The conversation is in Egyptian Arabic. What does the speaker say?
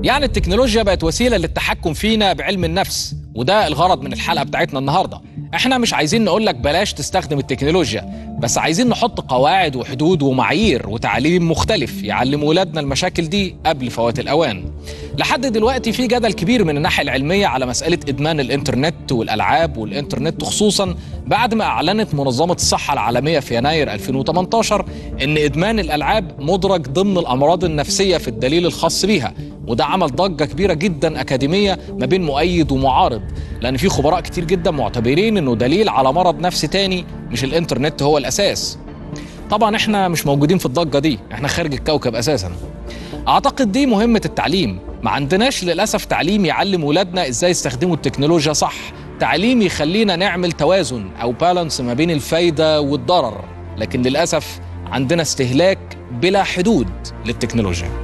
يعني التكنولوجيا بقت وسيله للتحكم فينا بعلم النفس وده الغرض من الحلقه بتاعتنا النهارده احنا مش عايزين نقول لك بلاش تستخدم التكنولوجيا بس عايزين نحط قواعد وحدود ومعايير وتعليم مختلف يعلم ولادنا المشاكل دي قبل فوات الاوان لحد دلوقتي في جدل كبير من الناحيه العلميه على مساله ادمان الانترنت والالعاب والانترنت خصوصا بعد ما اعلنت منظمه الصحه العالميه في يناير 2018 ان ادمان الالعاب مدرج ضمن الامراض النفسيه في الدليل الخاص بيها وده عمل ضجه كبيره جدا اكاديميه ما بين مؤيد ومعارض لان في خبراء كتير جدا معتبرين انه دليل على مرض نفسي تاني مش الانترنت هو الاساس طبعا احنا مش موجودين في الضجه دي احنا خارج الكوكب اساسا اعتقد دي مهمه التعليم ما عندناش للاسف تعليم يعلم ولادنا ازاي يستخدموا التكنولوجيا صح تعليم يخلينا نعمل توازن او بالانس ما بين الفايده والضرر لكن للاسف عندنا استهلاك بلا حدود للتكنولوجيا